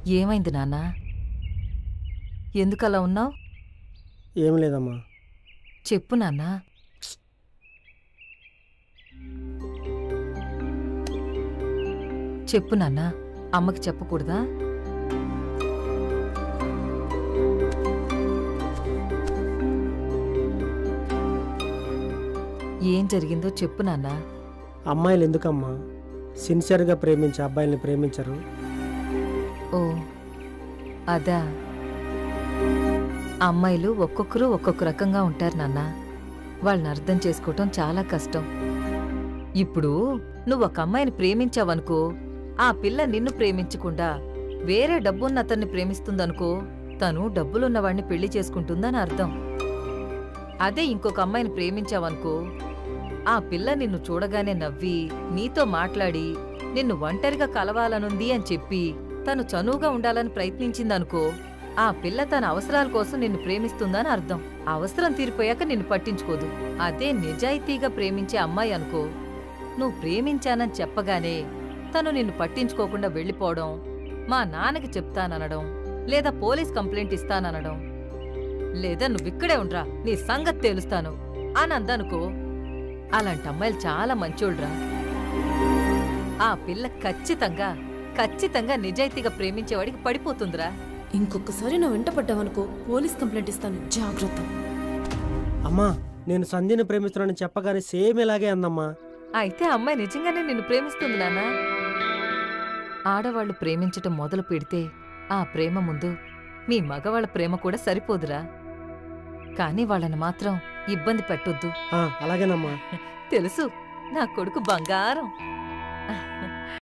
ఏమైంది నాన్నా ఎందుకలా ఉన్నావు ఏం లేదమ్మా చెప్పు నాన్నా చెప్పు నాన్నా అమ్మకి చెప్పకూడదా ఏం జరిగిందో చెప్పు నాన్నా అమ్మాయిలు ఎందుకమ్మా సిన్సియర్గా ప్రేమించే అబ్బాయిల్ని ప్రేమించరు ఓ అదా అమ్మాయిలు ఒక్కొక్కరు ఒక్కొక్క రకంగా ఉంటారు నాన్న వాళ్ళని అర్థం చేసుకోవటం చాలా కష్టం ఇప్పుడు నువ్వు ఒక అమ్మాయిని ప్రేమించావనుకో ఆ పిల్ల నిన్ను ప్రేమించకుండా వేరే డబ్బున్న అతన్ని ప్రేమిస్తుందనుకో తను డబ్బులున్నవాడిని పెళ్లి చేసుకుంటుందని అర్థం అదే ఇంకొక అమ్మాయిని ప్రేమించావనుకో ఆ పిల్ల నిన్ను చూడగానే నవ్వి నీతో మాట్లాడి నిన్ను ఒంటరిగా కలవాలనుంది అని చెప్పి తను చనువుగా ఉండాలని ప్రయత్నించిందనుకో ఆ పిల్ల తన అవసరాల కోసం నిన్ను ప్రేమిస్తుందని అర్థం అవసరం తీరిపోయాక నిన్ను పట్టించుకోదు అదే నిజాయితీగా ప్రేమించే అమ్మాయి అనుకో నువ్వు ప్రేమించానని చెప్పగానే తను నిన్ను పట్టించుకోకుండా వెళ్ళిపోవడం మా నాన్నకి చెప్తాననడం లేదా పోలీస్ కంప్లైంట్ ఇస్తాననడం లేదా నువ్విక్కడే ఉండ్రా నీ సంగతి తేలుస్తాను అని అందనుకో అలాంటి అమ్మాయిలు చాలా మంచోళ్ళరా ఆ పిల్ల ఖచ్చితంగా ఖచ్చితంగా నిజాయితీగా ప్రేమించేవాడికి పడిపోతుందిరా ఇంకొకసారి నా వెంట పడ్డావనుకో పోలీస్ కంప్లైంట్ ఇస్తాను జాగ్రత్త అమ్మా నేను సంధ్యని ప్రేమిస్తున్నానని చెప్పగానే సేమ్ ఇలాగే అందమ్మా అయితే ఆ అమ్మాయి నిజంగానే నిన్ను ప్రేమిస్తుంది నాన్నా ఆడవాళ్లు ప్రేమించటం మొదలు పెడితే ఆ ప్రేమ ముందు మీ మగవాళ్ళ ప్రేమ కూడా సరిపోదురా కానీ వాళ్ళని మాత్రం ఇబ్బంది పెట్టొద్దు ఆ, అలాగేనమ్మా తెలుసు నా కొడుకు బంగారం